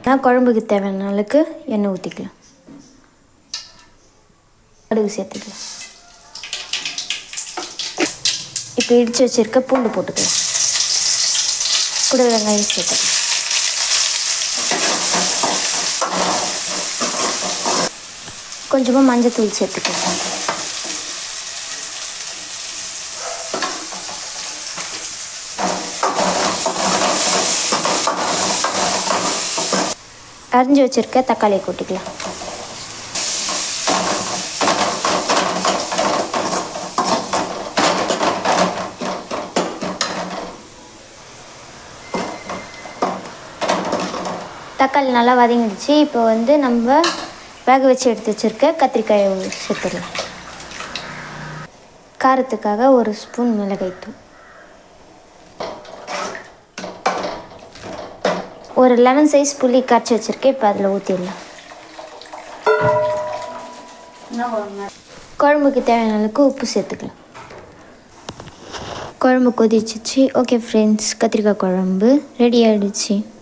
நான் குழம்புக்கு தேவையான அளவுக்கு எண்ணெய் ஊற்றிக்கலாம் கடுகு சேர்த்துக்கலாம் இப்போ இடித்து வச்சிருக்க பூண்டு போட்டுக்கலாம் கூட வெங்காயம் சேர்த்துக்கலாம் கொஞ்சமாக மஞ்சத்தூள் சேர்த்துக்கலாம் அரிஞ்சு வச்சிருக்க தக்காளியை கொட்டிக்கலாம் தக்காளி நல்லா வதங்கிடுச்சு இப்போ வந்து நம்ம வேக வச்சு எடுத்து வச்சிருக்க கத்திரிக்காயை சேர்த்துடலாம் காரத்துக்காக ஒரு ஸ்பூன் மிளகாய்த்தூள் ஒரு லெமன் சைஸ் புளி கரைச்சி வச்சுருக்கேன் இப்போ அதில் ஊற்றிடலாம் குழம்புக்கு தேவையான அளவுக்கு உப்பு சேர்த்துக்கலாம் குழம்பு கொதிச்சிச்சு ஓகே ஃப்ரெண்ட்ஸ் கத்திரிக்காய் குழம்பு ரெடி ஆகிடுச்சு